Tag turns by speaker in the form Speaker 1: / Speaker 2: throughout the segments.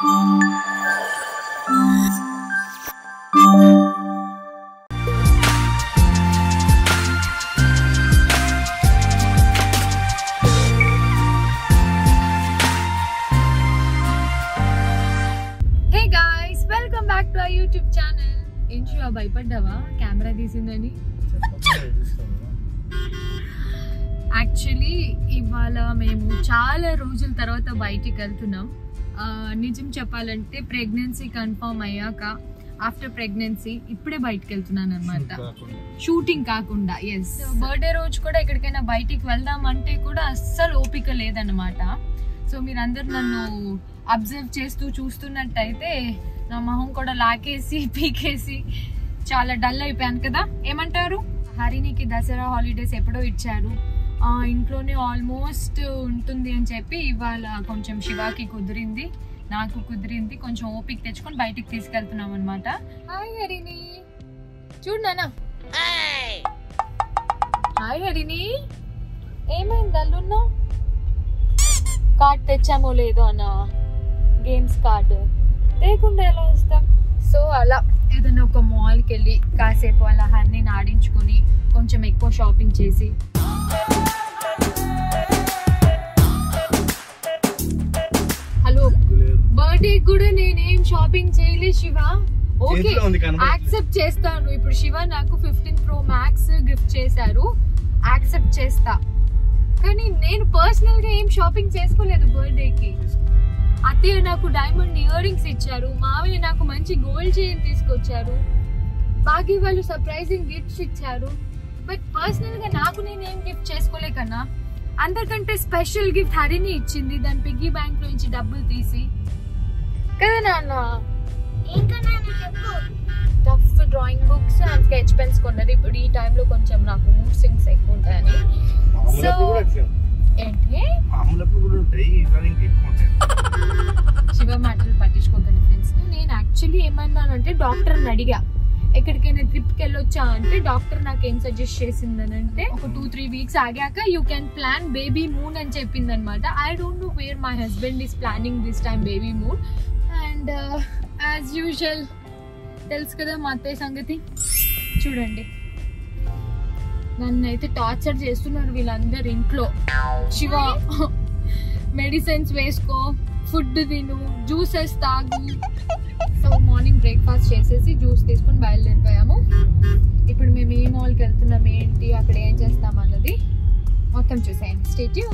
Speaker 1: Hey guys welcome back to our YouTube channel ఏం శివ భయపడ్డావా camera తీసిందని actually ఇవాళ మేము చాలా రోజుల తర్వాత బయటికి వెళ్తున్నాం ఆ, నిజం చెప్పాలంటే ప్రెగ్నెన్సీ కన్ఫర్మ్ అయ్యాక ఆఫ్టర్ ప్రెగ్నెన్సీ ఇప్పుడే బయటికి వెళ్తున్నాను అనమాట షూటింగ్ కాకుండా ఎస్ బర్త్డే రోజు కూడా ఎక్కడికైనా బయటికి వెళ్దాం అంటే కూడా అస్సలు ఓపిక లేదన్నమాట సో మీరందరూ నన్ను అబ్జర్వ్ చేస్తూ చూస్తున్నట్టయితే నా మొహం కూడా లాకేసి పీకేసి చాలా డల్ అయిపోయాను కదా ఏమంటారు హరినికి దసరా హాలిడేస్ ఎప్పుడో ఇచ్చారు ఆ, ఇంట్లోనే ఆల్మోస్ట్ ఉంటుంది అని చెప్పి ఇవాళ కొంచెం శివాకి కుదిరింది నాకు కుదిరింది కొంచెం ఓపిక తెచ్చుకొని బయటికి తీసుకెళ్తున్నాం అనమాట హాయ్ హరిని చూడు నాన్న హాయ్ హరిని ఏమైంది అల్లున్నావు కార్డ్ తెచ్చామో లేదో అన్న గేమ్స్ కార్డు లేకుండా ఎలా వస్తాం సో అలా ఏదైనా ఒక మాల్కి వెళ్ళి కాసేపు అలా హర్ని ఆడించుకొని కొంచెం ఎక్కువ షాపింగ్ చేసి హలో బర్త్డే కూడా నేనేం షాపింగ్ చేయలే శివ ఓకే
Speaker 2: చేతిలో ఉంది కనబడట్లేదు.
Speaker 1: యాక్సెప్ట్ చేస్తాను ఇప్పుడు శివ నాకు ఫిఫ్టీన్ ప్రో మ్యాక్స్ గిఫ్ట్ చేశారు యాక్సెప్ట్ చేస్తా కానీ నేను పర్సనల్ గా ఏం షాపింగ్ చేసుకోలేదు బర్త్డే కి అత్తయ్య నాకు డైమండ్ ఇయర్ రింగ్స్ ఇచ్చారు మావయ్య నాకు మంచి గోల్డ్ చైన్ తీసుకొచ్చారు బాకీ వాళ్ళు సర్ప్రైజింగ్ గిఫ్ట్స్ ఇచ్చారు బట్ పర్సనల్ గా నాకు నేను ఏం గిఫ్ట్ చేసుకోలేకన్నా అందరికంటే స్పెషల్ గిఫ్ట్ హరిని ఇచ్చింది దాని పిగ్గీ బ్యాంక్ లో నుంచి డబ్బులు తీసి కదా నాన్న టఫ్ drawing books and sketch pens కొన్నది ఇప్పుడు ఈ టైంలో కొంచెం నాకు మూడ్ సింగ్స్ ఎక్కువ ఉంటాయని సో
Speaker 2: మామూలప్పుడు కూడా అట్లే ఉంది.
Speaker 1: ఏంటి
Speaker 2: మామూలప్పుడు కూడా ఉంటాయి ఈసారి ఇంకా ఎక్కువ ఉంటాయి
Speaker 1: శివ మాటలు పట్టించుకోకండి ఫ్రెండ్స్ నేను యాక్చువల్లీ ఏమన్నానంటే డాక్టర్ని అడిగా ఎక్కడికైనా ట్రిప్కి వెళ్ళొచ్చా అంటే డాక్టర్ నాకు ఏం సజెస్ట్ చేసిందని అంటే ఒక టూ త్రీ వీక్స్ ఆగాక you can plan babymoon అని చెప్పింది అనమాట I don't know where my husband is planning this time babymoon and as usual తెలుసు కదా మా అత్తయ్య సంగతి చూడండి నన్ను అయితే టార్చర్ చేస్తున్నారు వీళ్ళందరు ఇంట్లో శివ మెడిసిన్స్ వేసుకో ఫుడ్ తిను జ్యూసెస్ తాగు సో మార్నింగ్ బ్రేక్ఫాస్ట్ చేసేసి జ్యూస్ తీసుకొని బయలుదేరిపోయాము ఇప్పుడు మేము ఏ మాల్కి వెళ్తున్నాం ఏంటి అక్కడ ఏం చేస్తాం అన్నది మొత్తం చూసేయండి స్టేట్యూ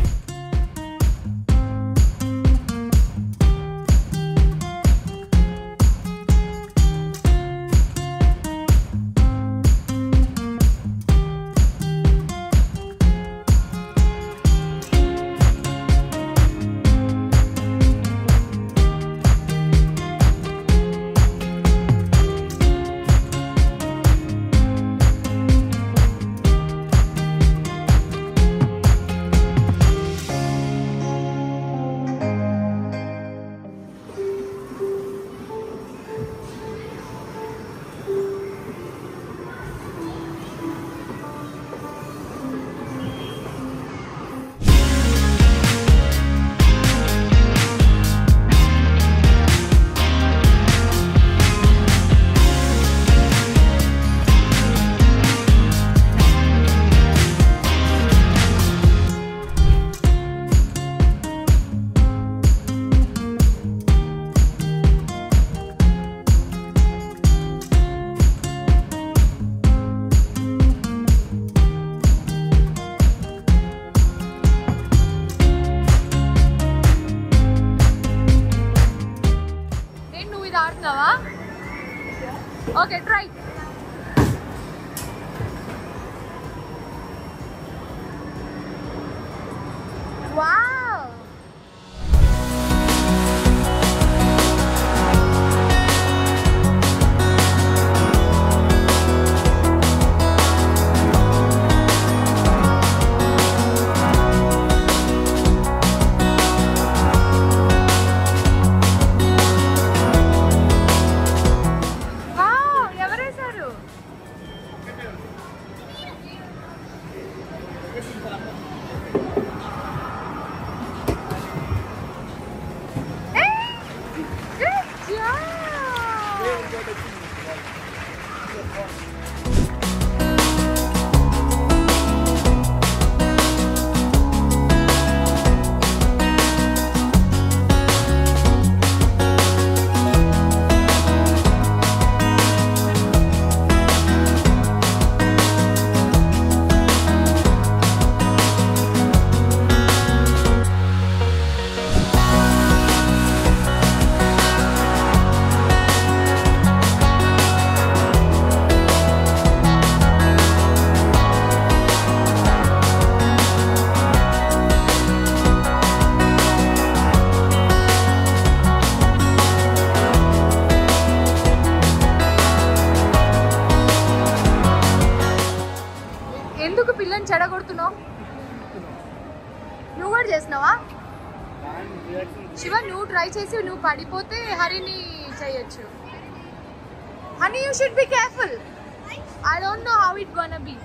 Speaker 1: నేను నువ్వు ఇది ఆడుతున్నావా ఓకే ట్రై వావ్ వావ్ ఎవరేశారు ఎందుకు పిల్లని చెడగొడుతున్నావు నువ్వు కూడా చేసినావా శివ నువ్వు ట్రై చేసి నువ్వు పడిపోతే హరిని చేయొచ్చు honey you should be careful I don't know how it gonna be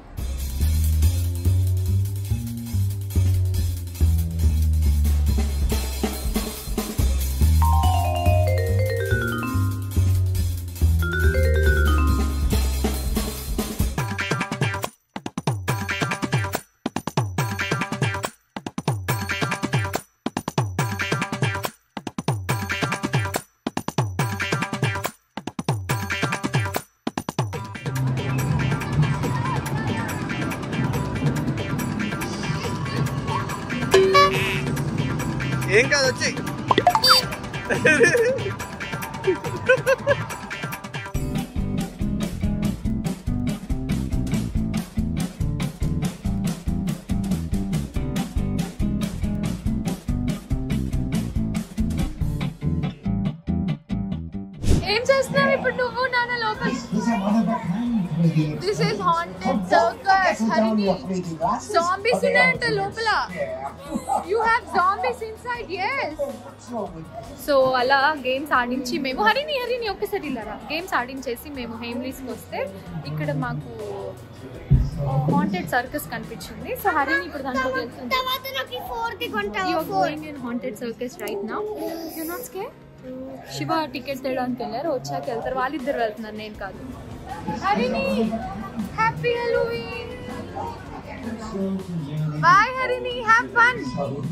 Speaker 2: ఏం కాదు వచ్చి
Speaker 1: ఏం చేస్తున్నావు ఇప్పుడు నువ్వు నాన్న లోపల this is haunted circus Harini zombies ఉన్నాయంట లోపల you have zombies inside yes so అలా గేమ్స్ ఆడించి మేము హరిని హరిని ఒక్కసారి ఇల్లరా గేమ్స్ ఆడించేసి మేము హేమ్లీస్కి వస్తే ఇక్కడ మాకు హాంటెడ్ సర్కస్ కనిపించింది సో హరిని ఇప్పుడు దాంట్లోకి వెళ్తుంది
Speaker 3: తర్వాత నాకు ఈ ఫోర్ కి కొంటావా
Speaker 1: You are
Speaker 3: four
Speaker 1: going in haunted circus right now. You're not scared? Shiva ticket తేయడానికి వెళ్ళారు వచ్చాక వెళ్తారు వాళ్ళిద్దరు వెళ్తున్నారు నేను కాదు Harini happy Halloween bye Harini have fun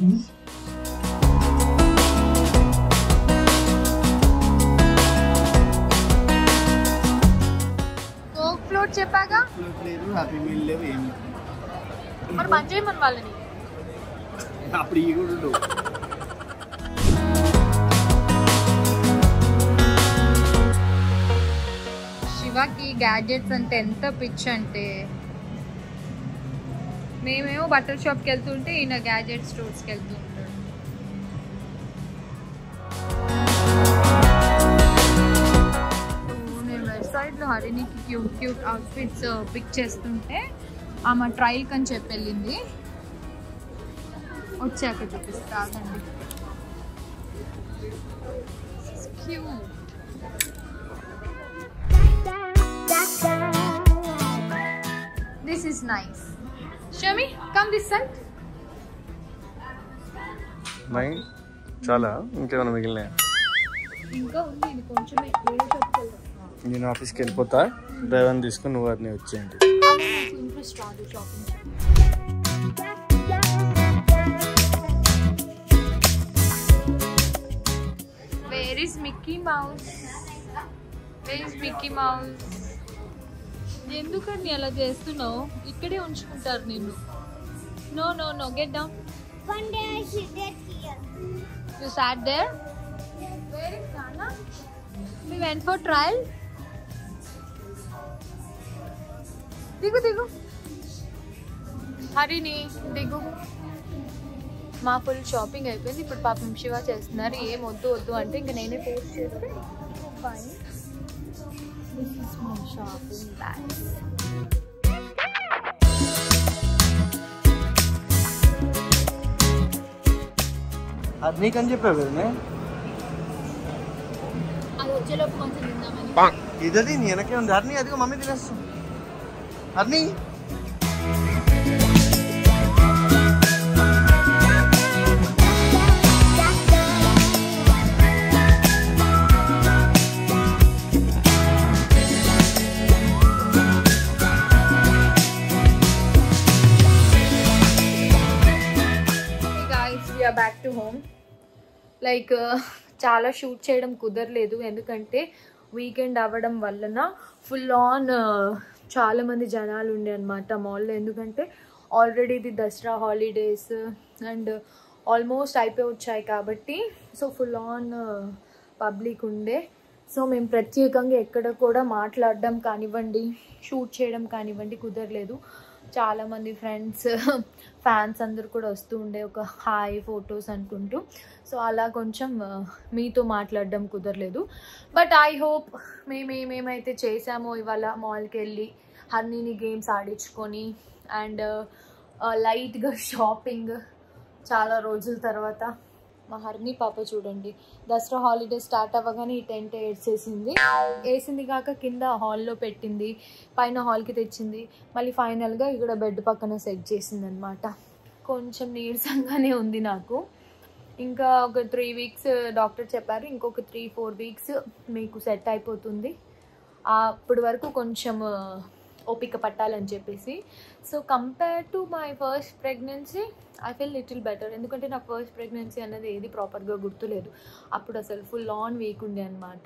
Speaker 1: coke float చెప్పాగా
Speaker 2: లేదు హ్యాపీ మీల్ లేవు ఏం
Speaker 1: మరి పని చేయమని వాళ్ళని
Speaker 2: అప్పుడు ఈ కూడా ఉండవు
Speaker 1: శివకి గ్యాడ్జెట్స్ అంటే ఎంత పిచ్ అంటే మేమేమో బట్టల షాప్కి వెళ్తుంటే ఈయన గ్యాడ్జెట్ స్టోర్స్కి వెళ్తూ ఉంటాడు సో నేను వెబ్సైట్లో హరినికి క్యూట్ క్యూట్ అవుట్ఫిట్స్ పిక్ చేస్తుంటే ఆమె ట్రయల్కి అని చెప్పి వెళ్ళింది వచ్చాక చూపిస్తా ఆగండి cute This is nice. Shami, come this side.
Speaker 2: My చాలా ఇంకేమైనా మిగిలినాయి
Speaker 1: ఇంకా ఉంది ఇది కొంచెమే వేరే షాప్కి వెళ్దాం
Speaker 2: నేను ఆఫీస్కి వెళ్ళిపోతా డ్రైవర్ని తీసుకుని నువ్వు వాటిని వచ్చేయండి
Speaker 1: అదే నాకు ఇంట్రెస్ట్ రాదు shopping where is Mickey Mouse where is Mickey Mouse ఎందుకని అలా చేస్తున్నావు ఇక్కడే ఉంచుకుంటారు నిన్ను no no no get down
Speaker 3: One day I should get here.
Speaker 1: You sat there? Where is Nana? We went for trial. దిగు దిగు హరిని దిగు మా ఫుల్ షాపింగ్ అయిపోయింది ఇప్పుడు పాపం శివ చేస్తున్నారు ఏం వద్దు వద్దు అంటే ఇంకా నేనే పోస్ట్ చేస్తే fine this is my shopping bags
Speaker 2: అది నీకని చెప్పావు
Speaker 1: అది వచ్చేలోపు కొంచెం తిందామని
Speaker 2: ఇదది నీ వెనకే ఉంది హర్ని అదిగో మమ్మీ తినేస్తాం హర్ని
Speaker 1: లైక్ చాలా షూట్ చేయడం కుదరలేదు ఎందుకంటే వీకెండ్ అవ్వడం వలన ఫుల్ ఆన్ చాలామంది జనాలు ఉండే అనమాట మాల్లో ఎందుకంటే ఆల్రెడీ ఇది దసరా హాలిడేస్ అండ్ ఆల్మోస్ట్ అయిపోయి వచ్చాయి కాబట్టి సో ఫుల్ ఆన్ పబ్లిక్ ఉండే సో మేము ప్రత్యేకంగా ఎక్కడ కూడా మాట్లాడడం కానివ్వండి షూట్ చేయడం కానివ్వండి కుదరలేదు చాలామంది ఫ్రెండ్స్ ఫ్యాన్స్ అందరు కూడా వస్తూ ఉండే ఒక హాయ్ ఫొటోస్ అనుకుంటూ సో అలా కొంచెం ఆ, మీతో మాట్లాడడం కుదరలేదు బట్ ఐ హోప్ మేము ఏమేమైతే చేసామో ఇవాళ మాల్కి వెళ్ళి హర్నీని గేమ్స్ ఆడించుకొని అండ్ లైట్గా షాపింగ్ చాలా రోజుల తర్వాత మా హర్ని పాప చూడండి దసరా హాలిడే స్టార్ట్ అవ్వగానే ఈ టెంట్ వేసేసింది వేసింది కాక కింద హాల్లో పెట్టింది పైన హాల్కి తెచ్చింది మళ్ళీ ఫైనల్గా ఇక్కడ బెడ్ పక్కన సెట్ చేసింది అనమాట కొంచెం నీరసంగానే ఉంది నాకు ఇంకా ఒక త్రీ వీక్స్ డాక్టర్ చెప్పారు ఇంకొక త్రీ ఫోర్ వీక్స్ మీకు సెట్ అయిపోతుంది అప్పటి వరకు కొంచెం ఆ, ఓపిక పట్టాలని చెప్పేసి so compare to my first pregnancy I feel little better ఎందుకంటే నా ఫస్ట్ ప్రెగ్నెన్సీ అన్నది ఏది ప్రాపర్గా గుర్తులేదు అప్పుడు అసలు ఫుల్ ఆన్ వీక్ ఉండే అనమాట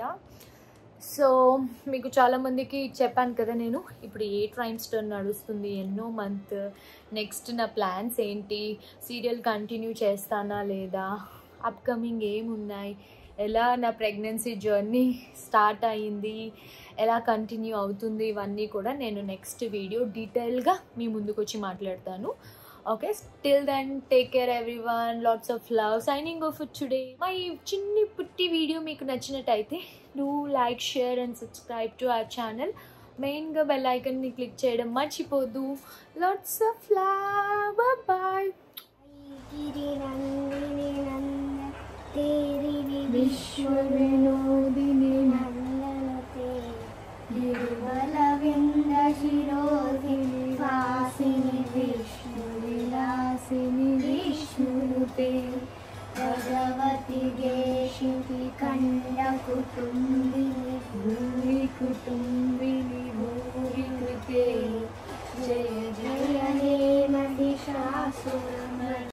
Speaker 1: సో మీకు చాలామందికి చెప్పాను కదా నేను ఇప్పుడు ఏ ట్రైమ్స్టర్ నడుస్తుంది ఎన్నో మంత్ నెక్స్ట్ నా ప్లాన్స్ ఏంటి సీరియల్ కంటిన్యూ చేస్తానా లేదా అప్కమింగ్ ఏమున్నాయి ఎలా నా ప్రెగ్నెన్సీ జర్నీ స్టార్ట్ అయ్యింది ఎలా కంటిన్యూ అవుతుంది ఇవన్నీ కూడా నేను నెక్స్ట్ వీడియో డీటెయిల్గా మీ ముందుకు వచ్చి మాట్లాడతాను okay still then take care everyone lots of love signing off today మా ఈ చిన్ని పుట్టి వీడియో మీకు నచ్చినట్టయితే do like share and subscribe to our channel మెయిన్గా బెల్ ఐకన్ని క్లిక్ చేయడం మర్చిపోద్దు lots of love bye
Speaker 3: Giri Nandini Nanda తేరి
Speaker 1: విశ్వ వినోదిని
Speaker 3: నందనతే గిరివల వింద శిరోధిని వాసిని విష్ణు విలాసిని విష్ణుతే భగవతి దేశికి కండ కుటుంబిని
Speaker 1: భూమి కుటుంబిని భూమి కృతే
Speaker 3: జయ జయ హే మహిషాసురమర్దిని